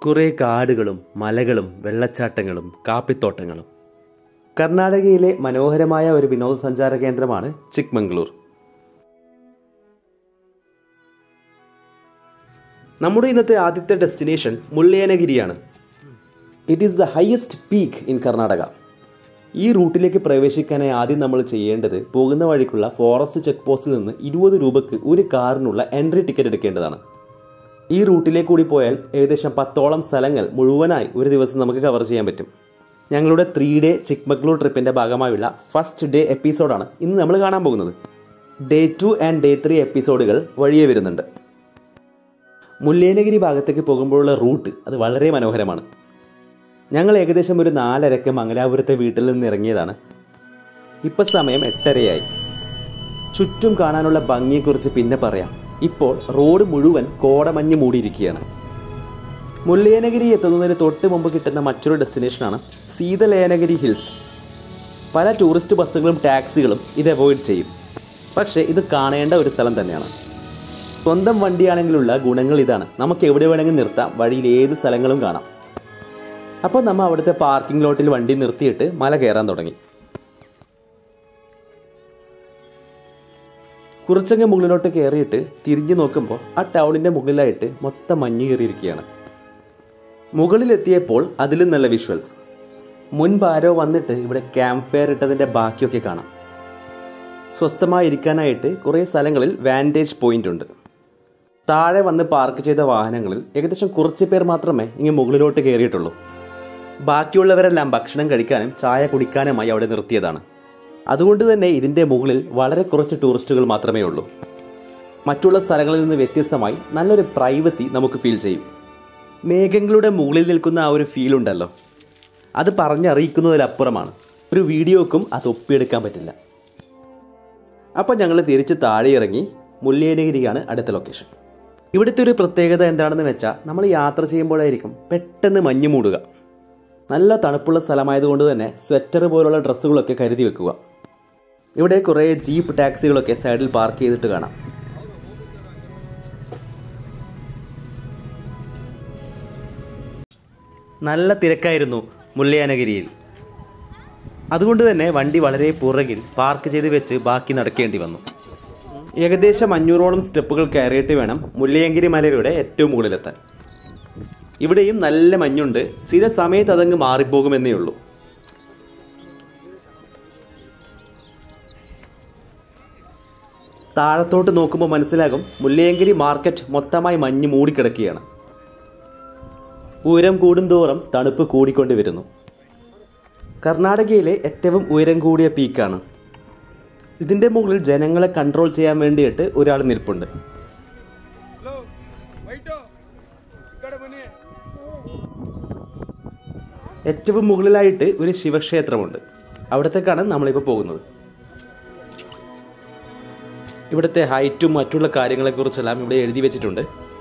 കുറേ കാടുകളും മലകളും വെള്ളച്ചാട്ടങ്ങളും കാപ്പിത്തോട്ടങ്ങളും കർണാടകയിലെ മനോഹരമായ ഒരു വിനോദസഞ്ചാര കേന്ദ്രമാണ് ചിക്മംഗ്ലൂർ നമ്മുടെ ഇന്നത്തെ ആദ്യത്തെ ഡെസ്റ്റിനേഷൻ മുള്ളിയനഗിരിയാണ് it is the highest peak in Karnataka ഈ റൂട്ടിലേക്ക് പ്രവേശിക്കാനായി ആദ്യം നമ്മൾ ചെയ്യേണ്ടത് പോകുന്ന വഴിക്കുള്ള ഫോറസ്റ്റ് ചെക്ക് പോസ്റ്റിൽ നിന്ന് ഇരുപത് രൂപയ്ക്ക് ഒരു കാറിനുള്ള എൻട്രി ടിക്കറ്റ് എടുക്കേണ്ടതാണ് ഈ റൂട്ടിലേക്ക് കൂടി പോയാൽ ഏകദേശം പത്തോളം സ്ഥലങ്ങൾ മുഴുവനായി ഒരു ദിവസം നമുക്ക് കവർ ചെയ്യാൻ പറ്റും ഞങ്ങളുടെ ത്രീ ഡേ ചിക്മഗ്ലൂർ ട്രിപ്പിൻ്റെ ഭാഗമായുള്ള ഫസ്റ്റ് ഡേ എപ്പിസോഡാണ് ഇന്ന് നമ്മൾ കാണാൻ പോകുന്നത് day two and day three എപ്പിസോഡുകൾ വഴിയെ വരുന്നുണ്ട് മുല്ലേനഗിരി ഭാഗത്തേക്ക് പോകുമ്പോഴുള്ള റൂട്ട് അത് വളരെ മനോഹരമാണ് ഞങ്ങൾ ഏകദേശം ഒരു നാലരക്ക് മംഗലാപുരത്തെ വീട്ടിൽ നിന്ന് ഇറങ്ങിയതാണ് ഇപ്പം സമയം എട്ടരയായി ചുറ്റും കാണാനുള്ള ഭംഗിയെക്കുറിച്ച് പിന്നെ പറയാം ഇപ്പോൾ റോഡ് മുഴുവൻ കോടമഞ്ഞ് മൂടിയിരിക്കുകയാണ് മുല്ലയനഗിരി എത്തുന്നതിന് തൊട്ട് മുമ്പ് കിട്ടുന്ന മറ്റൊരു ഡെസ്റ്റിനേഷനാണ് സീതലയനഗിരി ഹിൽസ് പല ടൂറിസ്റ്റ് ബസ്സുകളും ടാക്സികളും ഇത് അവോയ്ഡ് ചെയ്യും പക്ഷേ ഇത് കാണേണ്ട ഒരു സ്ഥലം തന്നെയാണ് സ്വന്തം വണ്ടിയാണെങ്കിലുള്ള ഗുണങ്ങൾ ഇതാണ് നമുക്ക് എവിടെ വേണമെങ്കിൽ നിർത്താം വഴിയിൽ ഏത് സ്ഥലങ്ങളും കാണാം അപ്പോൾ നമ്മൾ അവിടുത്തെ പാർക്കിംഗ് ലോട്ടിൽ വണ്ടി നിർത്തിയിട്ട് മല കയറാൻ തുടങ്ങി കുറച്ചങ്ങ് മുകളിലോട്ട് കയറിയിട്ട് തിരിഞ്ഞു നോക്കുമ്പോൾ ആ ടൗണിൻ്റെ മുകളിലായിട്ട് മൊത്തം മഞ്ഞ് കയറിയിരിക്കുകയാണ് മുകളിലെത്തിയപ്പോൾ അതിലും നല്ല വിഷ്വൽസ് മുൻപ് ആരോ വന്നിട്ട് ഇവിടെ ക്യാമ്പ് ഫയർ ഇട്ടതിൻ്റെ ബാക്കിയൊക്കെ കാണാം സ്വസ്ഥമായി ഇരിക്കാനായിട്ട് കുറേ സ്ഥലങ്ങളിൽ വാൻറ്റേജ് പോയിന്റ് ഉണ്ട് താഴെ വന്ന് പാർക്ക് ചെയ്ത വാഹനങ്ങളിൽ ഏകദേശം കുറച്ച് പേർ മാത്രമേ ഇങ്ങ് മുകളിലോട്ട് കയറിയിട്ടുള്ളൂ ബാക്കിയുള്ളവരെല്ലാം ഭക്ഷണം കഴിക്കാനും ചായ കുടിക്കാനുമായി അവിടെ നിർത്തിയതാണ് അതുകൊണ്ട് തന്നെ ഇതിൻ്റെ മുകളിൽ വളരെ കുറച്ച് ടൂറിസ്റ്റുകൾ മാത്രമേ ഉള്ളൂ മറ്റുള്ള സ്ഥലങ്ങളിൽ നിന്ന് വ്യത്യസ്തമായി നല്ലൊരു പ്രൈവസി നമുക്ക് ഫീൽ ചെയ്യും മേഘങ്ങളുടെ മുകളിൽ നിൽക്കുന്ന ആ ഒരു ഫീൽ ഉണ്ടല്ലോ അത് പറഞ്ഞറിയിക്കുന്നതിലപ്പുറമാണ് ഒരു വീഡിയോക്കും അത് ഒപ്പിയെടുക്കാൻ പറ്റില്ല അപ്പോൾ ഞങ്ങൾ തിരിച്ച് താഴെ ഇറങ്ങി മുല്ലേനഗിരിയാണ് അടുത്ത ലൊക്കേഷൻ ഇവിടുത്തെ ഒരു പ്രത്യേകത എന്താണെന്ന് വെച്ചാൽ നമ്മൾ യാത്ര ചെയ്യുമ്പോഴായിരിക്കും പെട്ടെന്ന് മഞ്ഞ് മൂടുക നല്ല തണുപ്പുള്ള സ്ഥലമായതുകൊണ്ട് തന്നെ സ്വെറ്റർ പോലുള്ള ഡ്രസ്സുകളൊക്കെ കരുതി വെക്കുക ഇവിടെ കുറേ ജീപ്പ് ടാക്സികളൊക്കെ സൈഡിൽ പാർക്ക് ചെയ്തിട്ട് കാണാം നല്ല തിരക്കായിരുന്നു മുല്ലയാനഗിരിയിൽ അതുകൊണ്ട് തന്നെ വണ്ടി വളരെ പുറകിൽ പാർക്ക് ചെയ്ത് വെച്ച് ബാക്കി നടക്കേണ്ടി വന്നു ഏകദേശം അഞ്ഞൂറോളം സ്റ്റെപ്പുകൾ കയറിയിട്ട് വേണം മുല്ലയങ്കിരി മലയുടെ ഏറ്റവും മുകളിലെത്താൻ ഇവിടെയും നല്ല മഞ്ഞുണ്ട് ചില സമയത്ത് അതങ്ങ് മാറിപ്പോകുമെന്നേ ഉള്ളൂ താഴത്തോട്ട് നോക്കുമ്പോൾ മനസ്സിലാകും മുല്ലയങ്കിരി മാർക്കറ്റ് മൊത്തമായി മഞ്ഞ് മൂടിക്കിടക്കുകയാണ് ഉയരം കൂടുന്തോറും തണുപ്പ് കൂടിക്കൊണ്ട് വരുന്നു കർണാടകയിലെ ഏറ്റവും ഉയരം കൂടിയ പീക്കാണ് ഇതിൻ്റെ മുകളിൽ ജനങ്ങളെ കൺട്രോൾ ചെയ്യാൻ വേണ്ടിയിട്ട് ഒരാൾ നിൽപ്പുണ്ട് ಹಲೋ ವೈಟು ಈ ಕಡೆ ಬನ್ನಿ ഏറ്റവും മുകളിലായിട്ട് ഒരു ശിവക്ഷേത്രമുണ്ട് അവിടത്തേക്കാണ് നമ്മളിപ്പോൾ പോകുന്നത് ഇവിടുത്തെ ഹൈറ്റും മറ്റുള്ള കാര്യങ്ങളെക്കുറിച്ചെല്ലാം ഇവിടെ എഴുതി വെച്ചിട്ടുണ്ട്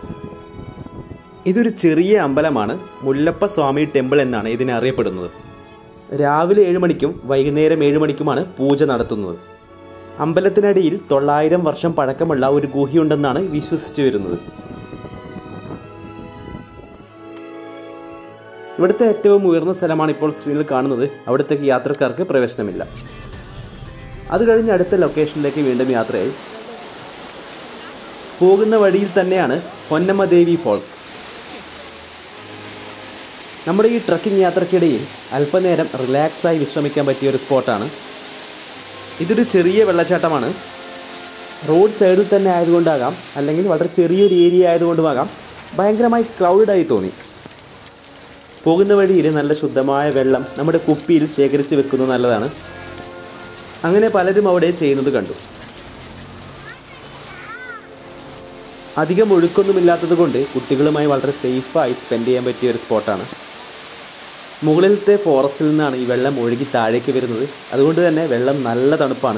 ഇതൊരു ചെറിയ അമ്പലമാണ് മുല്ലപ്പ സ്വാമി ടെമ്പിൾ എന്നാണ് ഇതിനെ അറിയപ്പെടുന്നത് രാവിലെ ഏഴ് മണിക്കും വൈകുന്നേരം ഏഴ് മണിക്കുമാണ് പൂജ നടത്തുന്നത് അമ്പലത്തിനടിയിൽ തൊള്ളായിരം വർഷം പഴക്കമുള്ള ഒരു ഗുഹയുണ്ടെന്നാണ് വിശ്വസിച്ചു വരുന്നത് ഇവിടുത്തെ ഏറ്റവും ഉയർന്ന സ്ഥലമാണ് ഇപ്പോൾ സ്ക്രീനിൽ കാണുന്നത് അവിടത്തേക്ക് യാത്രക്കാർക്ക് പ്രവേശനമില്ല അത് കഴിഞ്ഞ് അടുത്ത ലൊക്കേഷനിലേക്ക് വീണ്ടും യാത്രയായി പോകുന്ന വഴിയിൽ തന്നെയാണ് പൊന്നമ്മ ദേവി ഫോൾസ് നമ്മുടെ ഈ ട്രക്കിംഗ് യാത്രക്കിടയിൽ അല്പനേരം റിലാക്സായി വിശ്രമിക്കാൻ പറ്റിയ ഒരു സ്പോട്ടാണ് ഇതൊരു ചെറിയ വെള്ളച്ചാട്ടമാണ് റോഡ് സൈഡിൽ തന്നെ ആയതുകൊണ്ടാകാം അല്ലെങ്കിൽ വളരെ ചെറിയൊരു ഏരിയ ആയതുകൊണ്ടുമാകാം ഭയങ്കരമായി ക്രൗഡായി തോന്നി പോകുന്ന വഴിയിൽ നല്ല ശുദ്ധമായ വെള്ളം നമ്മുടെ കുപ്പിയിൽ ശേഖരിച്ച് വെക്കുന്നത് നല്ലതാണ് അങ്ങനെ പലരും അവിടെ ചെയ്യുന്നത് കണ്ടു അധികം ഒഴുക്കൊന്നുമില്ലാത്തത് കൊണ്ട് കുട്ടികളുമായി വളരെ സേഫായി സ്പെൻഡ് ചെയ്യാൻ പറ്റിയ ഒരു സ്പോട്ടാണ് മുകളിലത്തെ ഫോറസ്റ്റിൽ നിന്നാണ് ഈ വെള്ളം ഒഴുകി താഴേക്ക് വരുന്നത് അതുകൊണ്ട് തന്നെ വെള്ളം നല്ല തണുപ്പാണ്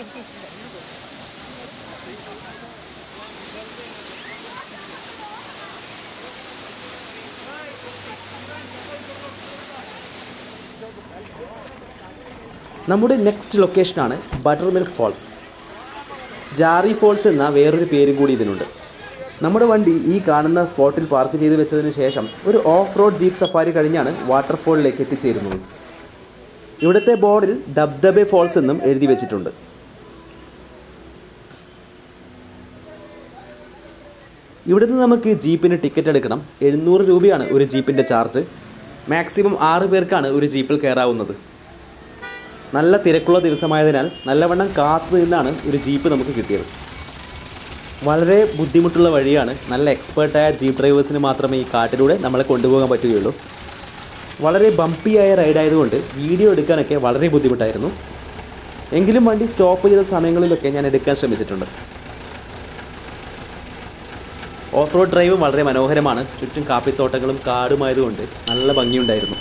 നമ്മുടെ നെക്സ്റ്റ് ലൊക്കേഷനാണ് butter milk falls Jhari falls എന്ന വേറൊരു പേരും കൂടി ഇതിനുണ്ട് നമ്മുടെ വണ്ടി ഈ കാണുന്ന സ്പോട്ടിൽ പാർക്ക് ചെയ്ത് വെച്ചതിന് ശേഷം ഒരു ഓഫ് റോഡ് ജീപ്പ് സഫാരി കഴിഞ്ഞാണ് വാട്ടർഫോളിലേക്ക് എത്തിച്ചേരുന്നത് ഇവിടുത്തെ ബോർഡിൽ ഡബ്ദബെ ഫോൾസ് എന്നും എഴുതി വെച്ചിട്ടുണ്ട് ഇവിടുന്ന് നമുക്ക് ജീപ്പിന് ടിക്കറ്റ് എടുക്കണം എഴുന്നൂറ് രൂപയാണ് ഒരു ജീപ്പിൻ്റെ ചാർജ് മാക്സിമം ആറ് പേർക്കാണ് ഒരു ജീപ്പിൽ കയറാവുന്നത് നല്ല തിരക്കുള്ള ദിവസമായതിനാൽ നല്ലവണ്ണം കാത്തു നിന്നാണ് ഒരു ജീപ്പ് നമുക്ക് കിട്ടിയത് വളരെ ബുദ്ധിമുട്ടുള്ള വഴിയാണ് നല്ല എക്സ്പേർട്ടായ ജീപ്പ് ഡ്രൈവേഴ്സിന് മാത്രമേ ഈ കാട്ടിലൂടെ നമ്മളെ കൊണ്ടുപോകാൻ പറ്റുകയുള്ളൂ വളരെ ബംപിയായ റൈഡായതുകൊണ്ട് വീഡിയോ എടുക്കാനൊക്കെ വളരെ ബുദ്ധിമുട്ടായിരുന്നു എങ്കിലും വണ്ടി സ്റ്റോപ്പ് ചെയ്ത സമയങ്ങളിലൊക്കെ ഞാൻ എടുക്കാൻ ശ്രമിച്ചിട്ടുണ്ട് ഓഫ് റോഡ് ഡ്രൈവ് വളരെ മനോഹരമാണ് ചുറ്റും കാപ്പിത്തോട്ടങ്ങളും കാടുമായതുകൊണ്ട് നല്ല ഭംഗിയുണ്ടായിരുന്നു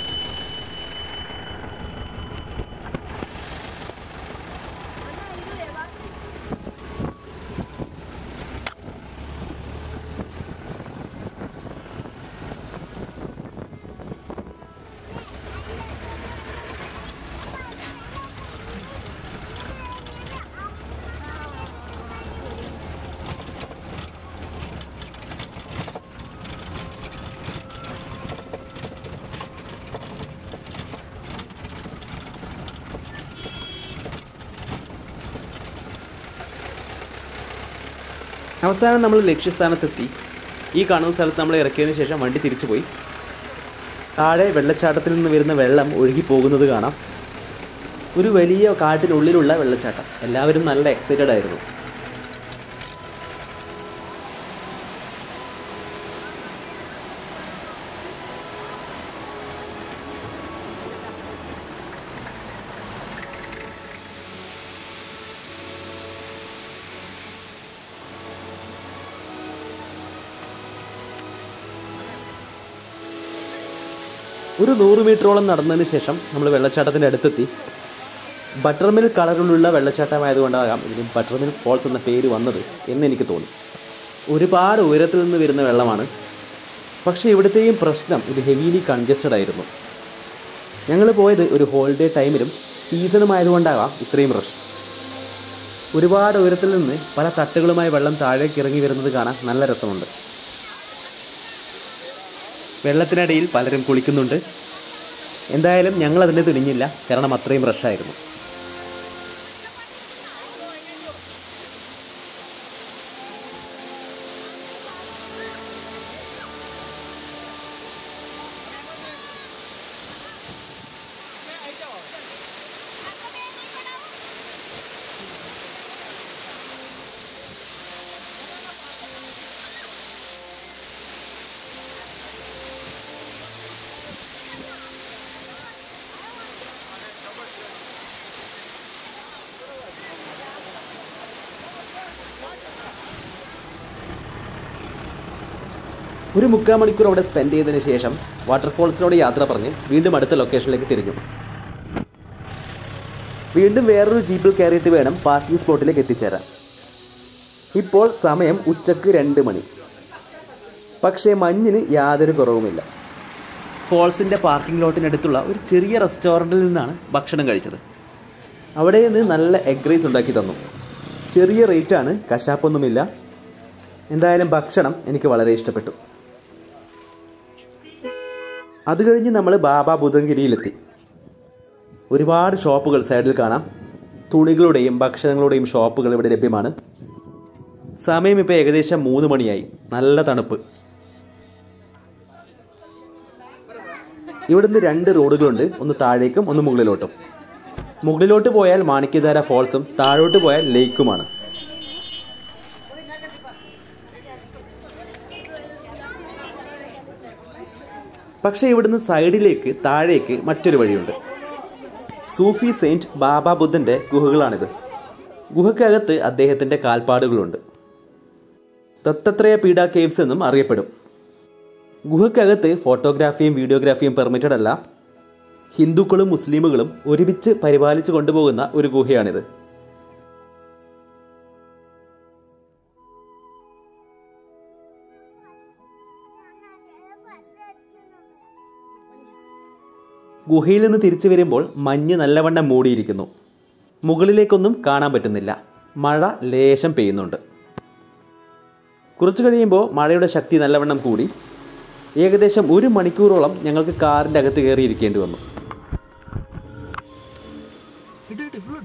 അവസാനം നമ്മൾ ലക്ഷ്യസ്ഥാനത്തെത്തി ഈ കാണുന്ന സ്ഥലത്ത് നമ്മൾ ഇറക്കിയതിന് ശേഷം വണ്ടി തിരിച്ചുപോയി താഴെ വെള്ളച്ചാട്ടത്തിൽ നിന്ന് വരുന്ന വെള്ളം ഒഴുകി പോകുന്നത് കാണാം ഒരു വലിയ കാട്ടിനുള്ളിലുള്ള വെള്ളച്ചാട്ടം എല്ലാവരും നല്ല എക്സൈറ്റഡ് ആയിരുന്നു ഒരു നൂറ് മീറ്ററോളം നടന്നതിന് ശേഷം നമ്മൾ വെള്ളച്ചാട്ടത്തിൻ്റെ അടുത്തെത്തി ബട്ടർ മിൽക്ക് കളറിലുള്ള വെള്ളച്ചാട്ടമായതുകൊണ്ടാകാം ഇതിന് ബട്ടർ മിൽക്ക് ഫോൾസ് എന്ന പേര് വന്നത് എന്ന് എനിക്ക് തോന്നി ഒരുപാട് ഉയരത്തിൽ നിന്ന് വരുന്ന വെള്ളമാണ് പക്ഷേ ഇവിടുത്തെയും പ്രശ്നം ഇത് ഹെവിലി കൺജസ്റ്റഡ് ആയിരുന്നു ഞങ്ങൾ പോയത് ഒരു ഹോളിഡേ ടൈമിലും സീസണും ആയതുകൊണ്ടാകാം ഇത്രയും റഷ് ഒരുപാട് ഉയരത്തിൽ നിന്ന് പല തട്ടുകളുമായി വെള്ളം താഴേക്ക് ഇറങ്ങി വരുന്നത് കാണാൻ നല്ല രസമുണ്ട് വെള്ളത്തിനിടയിൽ പലരും കുളിക്കുന്നുണ്ട് എന്തായാലും ഞങ്ങൾ അതിന് തുനിഞ്ഞില്ല കാരണം അത്രയും റഷായിരുന്നു ഒരു മുക്കാൽ മണിക്കൂർ അവിടെ സ്പെൻഡ് ചെയ്തതിന് ശേഷം വാട്ടർഫോൾസിനോട് യാത്ര പറഞ്ഞ് വീണ്ടും അടുത്ത ലൊക്കേഷനിലേക്ക് തിരിഞ്ഞു വീണ്ടും വേറൊരു ജീപ്പിൽ കയറിയിട്ട് വേണം പാർക്കിംഗ് സ്പോട്ടിലേക്ക് എത്തിച്ചേരാൻ ഇപ്പോൾ സമയം ഉച്ചക്ക് രണ്ട് മണി പക്ഷേ മഞ്ഞിന് യാതൊരു കുറവുമില്ല ഫോൾസിൻ്റെ പാർക്കിംഗ് ലോട്ടിനടുത്തുള്ള ഒരു ചെറിയ റെസ്റ്റോറൻറ്റിൽ നിന്നാണ് ഭക്ഷണം കഴിച്ചത് അവിടെ നിന്ന് നല്ല എഗ് റൈസ് ഉണ്ടാക്കി തന്നു ചെറിയ റേറ്റാണ് കശാപ്പൊന്നുമില്ല എന്തായാലും ഭക്ഷണം എനിക്ക് വളരെ ഇഷ്ടപ്പെട്ടു അത് കഴിഞ്ഞ് നമ്മൾ ബാബ ബുധൻഗിരിയിലെത്തി ഒരുപാട് ഷോപ്പുകൾ സൈഡിൽ കാണാം തുണികളുടെയും ഭക്ഷണങ്ങളുടെയും ഷോപ്പുകൾ ഇവിടെ ലഭ്യമാണ് സമയം ഇപ്പോൾ ഏകദേശം മൂന്ന് മണിയായി നല്ല തണുപ്പ് ഇവിടുന്ന് രണ്ട് റോഡുകളുണ്ട് ഒന്ന് താഴേക്കും ഒന്ന് മുകളിലോട്ടും മുകളിലോട്ട് പോയാൽ മാണിക്യധാര ഫോൾസും താഴോട്ട് പോയാൽ ലേക്കുമാണ് പക്ഷേ ഇവിടുന്ന് സൈഡിലേക്ക് താഴേക്ക് മറ്റൊരു വഴിയുണ്ട് സൂഫി സെയിൻറ്റ് ബാബ ബുദ്ധൻ്റെ ഗുഹകളാണിത് ഗുഹക്കകത്ത് അദ്ദേഹത്തിൻ്റെ കാൽപ്പാടുകളുണ്ട് ദത്തത്രയ പീഡ കേവ്സ് എന്നും അറിയപ്പെടും ഗുഹക്കകത്ത് ഫോട്ടോഗ്രാഫിയും വീഡിയോഗ്രാഫിയും പെർമിറ്റഡ് അല്ല ഹിന്ദുക്കളും മുസ്ലിമുകളും ഒരുമിച്ച് പരിപാലിച്ചു കൊണ്ടുപോകുന്ന ഒരു ഗുഹയാണിത് ഗുഹയിൽ നിന്ന് തിരിച്ചു വരുമ്പോൾ മഞ്ഞ് നല്ലവണ്ണം മൂടിയിരിക്കുന്നു മുകളിലേക്കൊന്നും കാണാൻ പറ്റുന്നില്ല മഴ ലേശം പെയ്യുന്നുണ്ട് കുറച്ചു കഴിയുമ്പോൾ മഴയുടെ ശക്തി നല്ലവണ്ണം കൂടി ഏകദേശം ഒരു മണിക്കൂറോളം ഞങ്ങൾക്ക് കാറിൻ്റെ അകത്ത് കയറിയിരിക്കേണ്ടി വന്നു ഇട്ട് ഇട്ട് ഫുൾ ഇട്ട്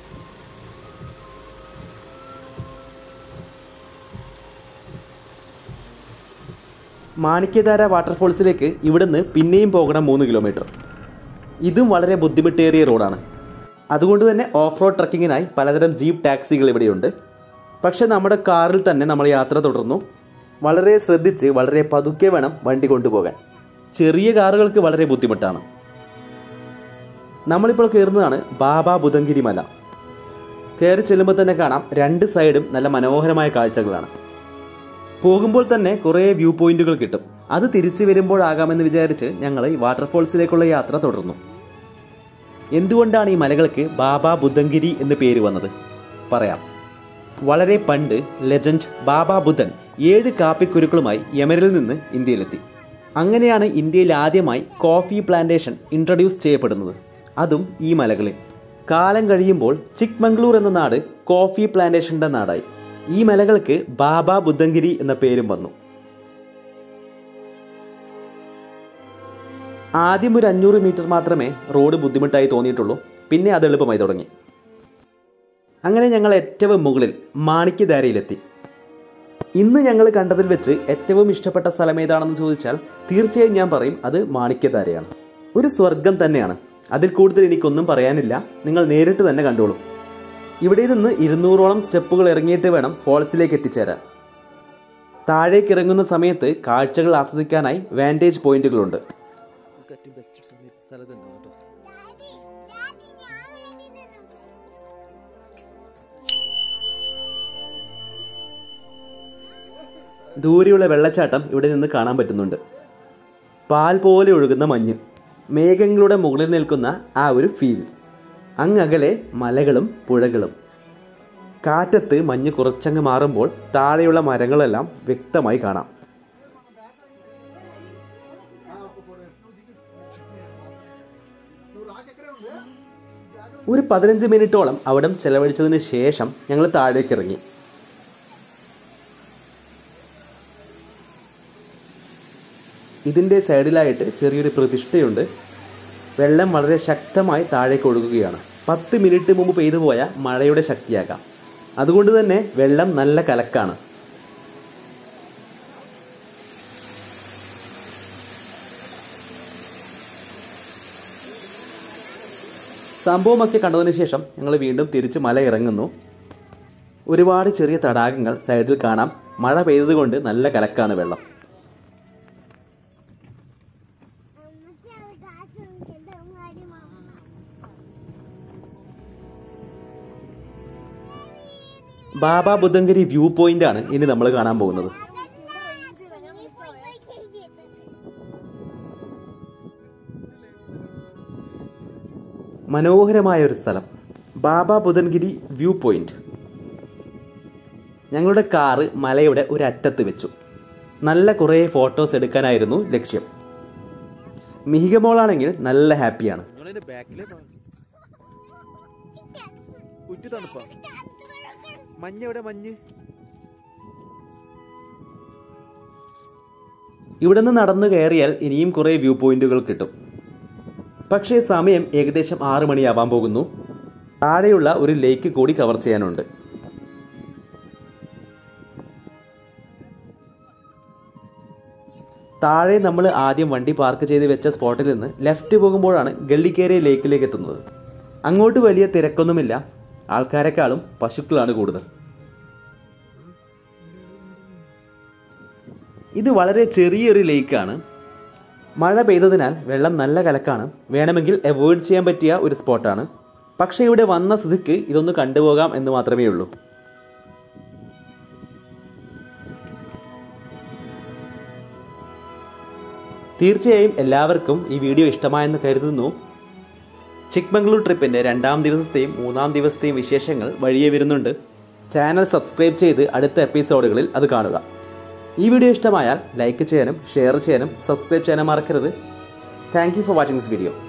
മാണിക്യധാര വാട്ടർഫോൾസിലേക്ക് ഇവിടുന്ന് പിന്നെയും പോകണം മൂന്ന് കിലോമീറ്റർ ഇതും വളരെ ബുദ്ധിമുട്ടേറിയ റോഡാണ് അതുകൊണ്ട് തന്നെ ഓഫ് റോഡ് ട്രക്കിങ്ങിനായി പലതരം ജീപ്പ് ടാക്സികൾ ഇവിടെയുണ്ട് പക്ഷെ നമ്മുടെ കാറിൽ തന്നെ നമ്മൾ യാത്ര തുടർന്നു വളരെ ശ്രദ്ധിച്ച് വളരെ പതുക്കെ വേണം വണ്ടി കൊണ്ടുപോകാൻ ചെറിയ കാറുകൾക്ക് വളരെ ബുദ്ധിമുട്ടാണ് നമ്മളിപ്പോൾ കയറുന്നതാണ് ബാബ ബുധങ്കിരി മല കയറി ചെല്ലുമ്പോൾ തന്നെ കാണാം രണ്ട് സൈഡും നല്ല മനോഹരമായ കാഴ്ചകളാണ് പോകുമ്പോൾ തന്നെ കുറേ വ്യൂ പോയിന്റുകൾ കിട്ടും അത് തിരിച്ചു വരുമ്പോഴാകാമെന്ന് വിചാരിച്ച് ഞങ്ങൾ ഈ വാട്ടർഫോൾസിലേക്കുള്ള യാത്ര തുടർന്നു എന്തുകൊണ്ടാണ് ഈ മലകൾക്ക് ബാബ ബുദ്ധങ്കിരി എന്ന് പേര് വന്നത് പറയാം വളരെ പണ്ട് ലെജൻഡ് ബാബ ബുദ്ധൻ ഏഴ് കാപ്പിക്കുരുക്കളുമായി യമനിൽ നിന്ന് ഇന്ത്യയിലെത്തി അങ്ങനെയാണ് ഇന്ത്യയിൽ ആദ്യമായി കോഫി പ്ലാന്റേഷൻ ഇൻട്രൊഡ്യൂസ് ചെയ്യപ്പെടുന്നത് അതും ഈ മലകളിൽ കാലം കഴിയുമ്പോൾ ചിക്മംഗ്ലൂർ എന്ന നാട് കോഫി പ്ലാന്റേഷന്റെ നാടായി ഈ മലകൾക്ക് ബാബ ബുദ്ധങ്കിരി എന്ന പേരും വന്നു ആദ്യം ഒരു അഞ്ഞൂറ് മീറ്റർ മാത്രമേ റോഡ് ബുദ്ധിമുട്ടായി തോന്നിയിട്ടുള്ളൂ പിന്നെ അത് എളുപ്പമായി തുടങ്ങി അങ്ങനെ ഞങ്ങൾ ഏറ്റവും മുകളിൽ മാണിക്യധാരയിലെത്തി ഇന്ന് ഞങ്ങൾ കണ്ടതിൽ വെച്ച് ഏറ്റവും ഇഷ്ടപ്പെട്ട സ്ഥലം ഏതാണെന്ന് ചോദിച്ചാൽ തീർച്ചയായും ഞാൻ പറയും അത് മാണിക്യധാരയാണ് ഒരു സ്വർഗം തന്നെയാണ് അതിൽ കൂടുതൽ എനിക്കൊന്നും പറയാനില്ല നിങ്ങൾ നേരിട്ട് തന്നെ കണ്ടോളൂ ഇവിടെ നിന്ന് ഇരുന്നൂറോളം സ്റ്റെപ്പുകൾ ഇറങ്ങിയിട്ട് വേണം ഫോൾസിലേക്ക് എത്തിച്ചേരാൻ താഴേക്ക് ഇറങ്ങുന്ന സമയത്ത് കാഴ്ചകൾ ആസ്വദിക്കാനായി വാൻറ്റേജ് പോയിന്റുകളുണ്ട് ദൂരെയുള്ള വെള്ളച്ചാട്ടം ഇവിടെ നിന്ന് കാണാൻ പറ്റുന്നുണ്ട് പാൽ പോലെ ഒഴുകുന്ന മഞ്ഞ് മേഘങ്ങളുടെ മുകളിൽ നിൽക്കുന്ന ആ ഒരു ഫീൽ അങ്ങകലെ മലകളും പുഴകളും കാറ്റത്ത് മഞ്ഞ് കുറച്ചങ്ങ് മാറുമ്പോൾ താഴെയുള്ള മരങ്ങളെല്ലാം വ്യക്തമായി കാണാം ഒരു പതിനഞ്ച് മിനിറ്റോളം അവിടം ചെലവഴിച്ചതിന് ശേഷം ഞങ്ങൾ താഴേക്ക് ഇറങ്ങി ഇതിൻ്റെ സൈഡിലായിട്ട് ചെറിയൊരു പ്രതിഷ്ഠയുണ്ട് വെള്ളം വളരെ ശക്തമായി താഴേക്ക് ഒഴുകുകയാണ് പത്ത് മിനിറ്റ് മുമ്പ് പെയ്തു പോയ മഴയുടെ ശക്തിയാകാം അതുകൊണ്ട് തന്നെ വെള്ളം നല്ല കലക്കാണ് സംഭവമൊക്കെ കണ്ടതിന് ശേഷം ഞങ്ങൾ വീണ്ടും തിരിച്ച് മല ഇറങ്ങുന്നു ഒരുപാട് ചെറിയ തടാകങ്ങൾ സൈഡിൽ കാണാം മഴ പെയ്തതുകൊണ്ട് നല്ല കലക്കാണ് വെള്ളം ബാബ ബുദ്ധങ്കരി വ്യൂ പോയിന്റ് ആണ് ഇനി നമ്മൾ കാണാൻ പോകുന്നത് മനോഹരമായ ഒരു സ്ഥലം ബാബ ബുധൻഗിരി വ്യൂ പോയിന്റ് ഞങ്ങളുടെ കാറ് മലയുടെ ഒരു അറ്റത്ത് വെച്ചു നല്ല കുറേ ഫോട്ടോസ് എടുക്കാനായിരുന്നു ലക്ഷ്യം മിഹികമോളാണെങ്കിൽ നല്ല ഹാപ്പിയാണ് മഞ്ഞ് എവിടെ മഞ്ഞ് ഇവിടെ നിന്ന് നടന്നു കയറിയാൽ ഇനിയും കുറേ വ്യൂ പോയിന്റുകൾ കിട്ടും പക്ഷേ സമയം ഏകദേശം ആറ് മണിയാവാൻ പോകുന്നു താഴെയുള്ള ഒരു ലേക്ക് കൂടി കവർ ചെയ്യാനുണ്ട് താഴെ നമ്മൾ ആദ്യം വണ്ടി പാർക്ക് ചെയ്ത് വെച്ച സ്പോട്ടിൽ നിന്ന് ലെഫ്റ്റ് പോകുമ്പോഴാണ് ഗള്ളിക്കേറിയ ലേക്കിലേക്ക് എത്തുന്നത് അങ്ങോട്ട് വലിയ തിരക്കൊന്നുമില്ല ആൾക്കാരെക്കാളും പശുക്കളാണ് കൂടുതൽ ഇത് വളരെ ചെറിയൊരു ലേക്കാണ് മഴ പെയ്തതിനാൽ വെള്ളം നല്ല കലക്കാണ് വേണമെങ്കിൽ അവോയ്ഡ് ചെയ്യാൻ പറ്റിയ ഒരു സ്പോട്ടാണ് പക്ഷേ ഇവിടെ വന്ന സ്ഥിതിക്ക് ഇതൊന്ന് കണ്ടുപോകാം എന്ന് മാത്രമേ ഉള്ളൂ തീർച്ചയായും എല്ലാവർക്കും ഈ വീഡിയോ ഇഷ്ടമായെന്ന് കരുതുന്നു ചിക്മംഗ്ലൂർ ട്രിപ്പിൻ്റെ രണ്ടാം ദിവസത്തെയും മൂന്നാം ദിവസത്തെയും വിശേഷങ്ങൾ വഴിയെ വരുന്നുണ്ട് ചാനൽ സബ്സ്ക്രൈബ് ചെയ്ത് അടുത്ത എപ്പിസോഡുകളിൽ അത് കാണുക ഈ വീഡിയോ ഇഷ്ടമായാൽ ലൈക്ക് ചെയ്യാനും ഷെയർ ചെയ്യാനും സബ്സ്ക്രൈബ് ചെയ്യാനും മറക്കരുത് thank you for watching this video